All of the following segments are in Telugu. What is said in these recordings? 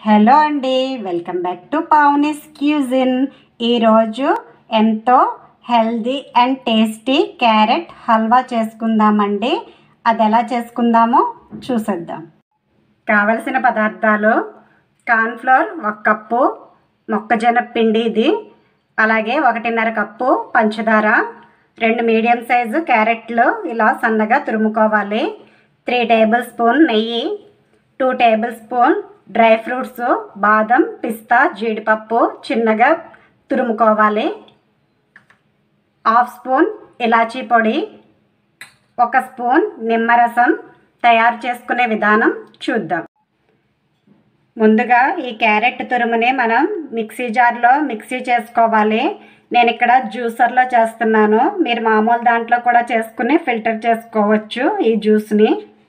హలో అండి welcome back to Pownis cuisine ఈరోజు ఎంతో healthy and tasty carrot halwa చేసుకుందామండి అది ఎలా చేసుకుందామో చూసేద్దాం కావలసిన పదార్థాలు కార్న్ఫ్లోర్ ఒక కప్పు మొక్కజొన్న పిండి ఇది అలాగే ఒకటిన్నర కప్పు పంచదార రెండు మీడియం సైజు క్యారెట్లు ఇలా సన్నగా తురుముకోవాలి త్రీ టేబుల్ స్పూన్ నెయ్యి two tablespoon dry fruits బాదం పిస్తా జీడిపప్పు చిన్నగా తురుముకోవాలి హాఫ్ స్పూన్ ఇలాచీ పొడి ఒక స్పూన్ నిమ్మరసం తయారు చేసుకునే విధానం చూద్దాం ముందుగా ఈ క్యారెట్ తురుముని మనం మిక్సీ జార్లో మిక్సీ చేసుకోవాలి నేను ఇక్కడ జ్యూసర్లో చేస్తున్నాను మీరు మామూలు దాంట్లో కూడా చేసుకుని ఫిల్టర్ చేసుకోవచ్చు ఈ జ్యూస్ని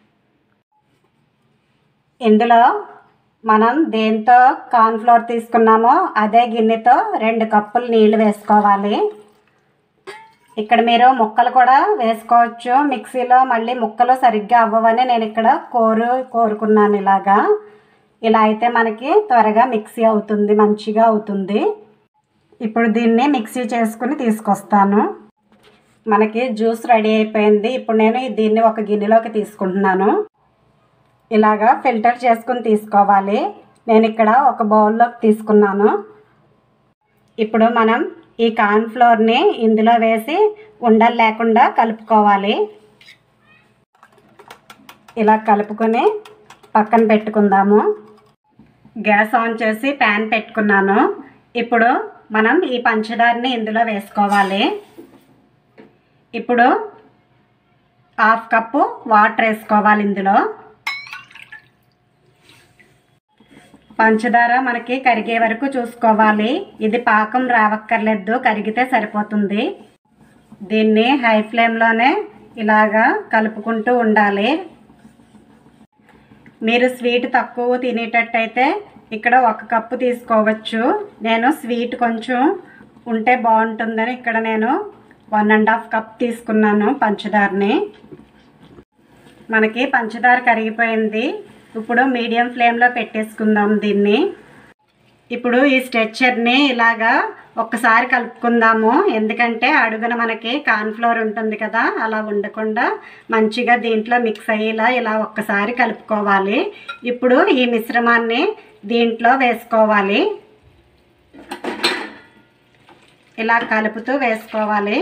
ఇందులో మనం దేంతో కార్న్ఫ్లోర్ తీసుకున్నామో అదే గిన్నెతో రెండు కప్పులు నీళ్లు వేసుకోవాలి ఇక్కడ మీరు ముక్కలు కూడా వేసుకోవచ్చు మిక్సీలో మళ్ళీ ముక్కలు సరిగ్గా అవ్వవని నేను ఇక్కడ కోరు కోరుకున్నాను ఇలాగా ఇలా అయితే మనకి త్వరగా మిక్సీ అవుతుంది మంచిగా అవుతుంది ఇప్పుడు దీన్ని మిక్సీ చేసుకుని తీసుకొస్తాను మనకి జ్యూస్ రెడీ అయిపోయింది ఇప్పుడు నేను దీన్ని ఒక గిన్నెలోకి తీసుకుంటున్నాను ఇలాగా ఫిల్టర్ చేసుకుని తీసుకోవాలి నేను ఇక్కడ ఒక బౌల్లోకి తీసుకున్నాను ఇప్పుడు మనం ఈ కార్న్ఫ్లోర్ని ఇందులో వేసి ఉండలు లేకుండా కలుపుకోవాలి ఇలా కలుపుకొని పక్కన పెట్టుకుందాము గ్యాస్ ఆన్ చేసి ప్యాన్ పెట్టుకున్నాను ఇప్పుడు మనం ఈ పంచదారని ఇందులో వేసుకోవాలి ఇప్పుడు హాఫ్ కప్పు వాటర్ వేసుకోవాలి ఇందులో పంచదార మనకి కరిగే వరకు చూసుకోవాలి ఇది పాకం రావక్కర్లేదు కరిగితే సరిపోతుంది దీన్ని హై ఫ్లేమ్లోనే ఇలాగా కలుపుకుంటూ ఉండాలి మీరు స్వీట్ తక్కువ తినేటట్టయితే ఇక్కడ ఒక కప్పు తీసుకోవచ్చు నేను స్వీట్ కొంచెం ఉంటే బాగుంటుందని ఇక్కడ నేను వన్ అండ్ హాఫ్ కప్ తీసుకున్నాను పంచదారని మనకి పంచదార కరిగిపోయింది ఇప్పుడు మీడియం ఫ్లేమ్లో పెట్టేసుకుందాం దీన్ని ఇప్పుడు ఈ స్ట్రెచ్చర్ని ఇలాగా ఒక్కసారి కలుపుకుందాము ఎందుకంటే అడుగున మనకి కార్న్ఫ్లోర్ ఉంటుంది కదా అలా ఉండకుండా మంచిగా దీంట్లో మిక్స్ అయ్యేలా ఇలా ఒక్కసారి కలుపుకోవాలి ఇప్పుడు ఈ మిశ్రమాన్ని దీంట్లో వేసుకోవాలి ఇలా కలుపుతూ వేసుకోవాలి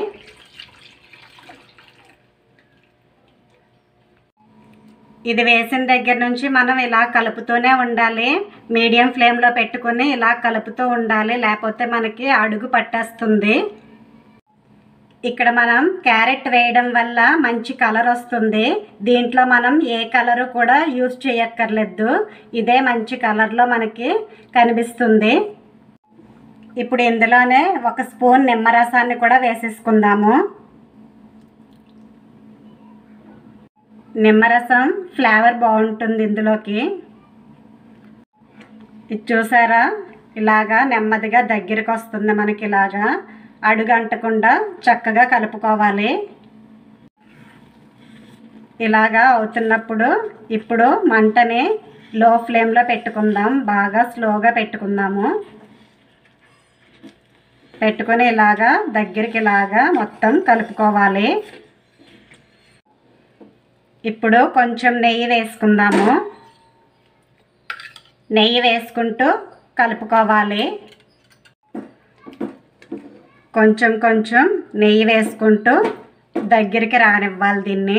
ఇది వేసిన దగ్గర నుంచి మనం ఇలా కలుపుతూనే ఉండాలి మీడియం ఫ్లేమ్లో పెట్టుకుని ఇలా కలుపుతూ ఉండాలి లేకపోతే మనకి అడుగు పట్టేస్తుంది ఇక్కడ మనం క్యారెట్ వేయడం వల్ల మంచి కలర్ వస్తుంది దీంట్లో మనం ఏ కలరు కూడా యూజ్ చేయక్కర్లేదు ఇదే మంచి కలర్లో మనకి కనిపిస్తుంది ఇప్పుడు ఇందులోనే ఒక స్పూన్ నిమ్మరసాన్ని కూడా వేసేసుకుందాము నిమ్మరసం ఫ్లేవర్ బాగుంటుంది ఇందులోకి ఇది చూసారా ఇలాగా నెమ్మదిగా దగ్గరికి వస్తుంది మనకి ఇలాగా అడుగు అంటకుండా చక్కగా కలుపుకోవాలి ఇలాగా అవుతున్నప్పుడు ఇప్పుడు మంటని లో ఫ్లేమ్లో పెట్టుకుందాం బాగా స్లోగా పెట్టుకుందాము పెట్టుకొని ఇలాగా దగ్గరికి ఇలాగా మొత్తం కలుపుకోవాలి ఇప్పుడు కొంచెం నెయ్యి వేసుకుందాము నెయ్యి వేసుకుంటూ కలుపుకోవాలి కొంచెం కొంచెం నెయ్యి వేసుకుంటూ దగ్గరికి రానివ్వాలి దీన్ని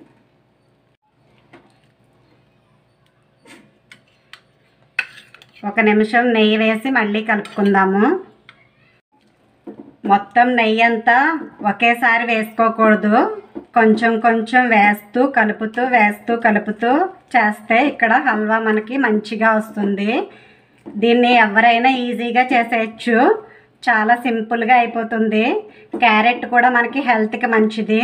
ఒక నిమిషం నెయ్యి వేసి మళ్ళీ కలుపుకుందాము మొత్తం నెయ్యి అంతా ఒకేసారి వేసుకోకూడదు కొంచెం కొంచెం వేస్తూ కలుపుతూ వేస్తూ కలుపుతూ చేస్తే ఇక్కడ హల్వా మనకి మంచిగా వస్తుంది దీన్ని ఎవరైనా ఈజీగా చేసేయచ్చు చాలా సింపుల్గా అయిపోతుంది క్యారెట్ కూడా మనకి హెల్త్కి మంచిది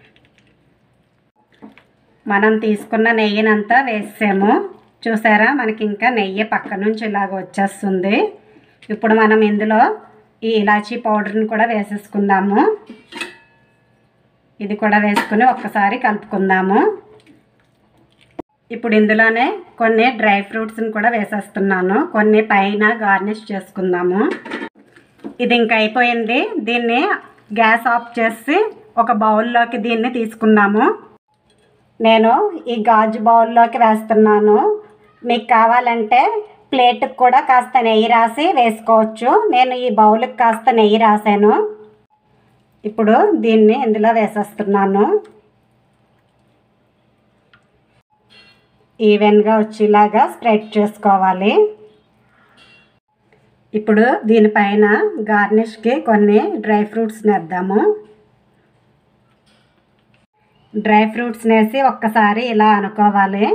మనం తీసుకున్న నెయ్యినంతా వేసాము చూసారా మనకి ఇంకా నెయ్యి పక్క నుంచి ఇలాగ వచ్చేస్తుంది ఇప్పుడు మనం ఇందులో ఈ ఇలాచీ పౌడర్ని కూడా వేసేసుకుందాము ఇది కూడా వేసుకుని ఒక్కసారి కలుపుకుందాము ఇప్పుడు ఇందులోనే కొన్ని డ్రై ఫ్రూట్స్ని కూడా వేసేస్తున్నాను కొన్ని పైన గార్నిష్ చేసుకుందాము ఇది ఇంకా అయిపోయింది దీన్ని గ్యాస్ ఆఫ్ చేసి ఒక బౌల్లోకి దీన్ని తీసుకుందాము నేను ఈ గాజు బౌల్లోకి వేస్తున్నాను మీకు కావాలంటే ప్లేట్కి కూడా కాస్త నెయ్యి రాసి వేసుకోవచ్చు నేను ఈ బౌల్కి కాస్త నెయ్యి రాశాను ఇప్పుడు దీన్ని ఇందులో వేసేస్తున్నాను ఈవెన్గా వచ్చేలాగా స్ప్రెడ్ చేసుకోవాలి ఇప్పుడు దీనిపైన గార్నిష్కి కొన్ని డ్రై ఫ్రూట్స్ వేద్దాము డ్రై ఫ్రూట్స్ వేసి ఒక్కసారి ఇలా అనుకోవాలి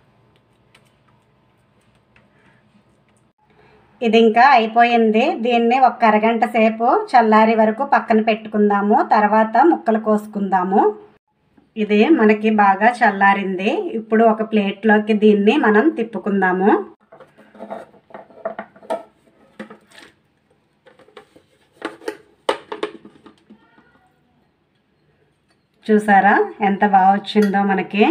ఇది ఇంకా అయిపోయింది దీన్ని ఒక అరగంట సేపు చల్లారి వరకు పక్కన పెట్టుకుందాము తర్వాత ముక్కలు కోసుకుందాము ఇది మనకి బాగా చల్లారింది ఇప్పుడు ఒక ప్లేట్లోకి దీన్ని మనం తిప్పుకుందాము చూసారా ఎంత బాగా వచ్చిందో మనకి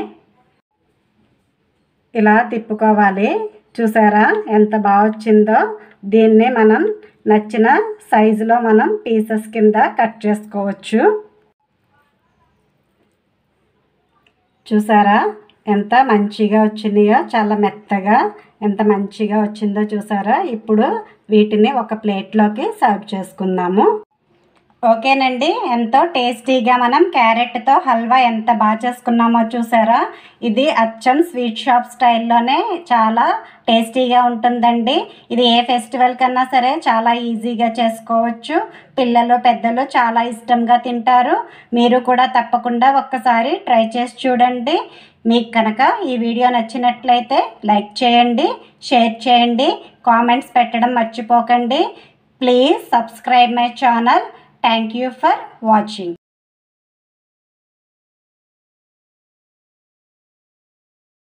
ఇలా తిప్పుకోవాలి చూసారా ఎంత బాగా వచ్చిందో దీన్ని మనం నచ్చిన సైజులో మనం పీసెస్ కింద కట్ చేసుకోవచ్చు చూసారా ఎంత మంచిగా వచ్చినాయో చాలా మెత్తగా ఎంత మంచిగా వచ్చిందో చూసారా ఇప్పుడు వీటిని ఒక ప్లేట్లోకి సర్వ్ చేసుకుందాము ఓకేనండి ఎంతో టేస్టీగా మనం క్యారెట్తో హల్వా ఎంత బాగా చేసుకున్నామో చూసారా ఇది అచ్చం స్వీట్ షాప్ స్టైల్లోనే చాలా టేస్టీగా ఉంటుందండి ఇది ఏ ఫెస్టివల్ కన్నా సరే చాలా ఈజీగా చేసుకోవచ్చు పిల్లలు పెద్దలు చాలా ఇష్టంగా తింటారు మీరు కూడా తప్పకుండా ఒక్కసారి ట్రై చేసి చూడండి మీకు కనుక ఈ వీడియో నచ్చినట్లయితే లైక్ చేయండి షేర్ చేయండి కామెంట్స్ పెట్టడం మర్చిపోకండి please subscribe my channel Thank you for watching.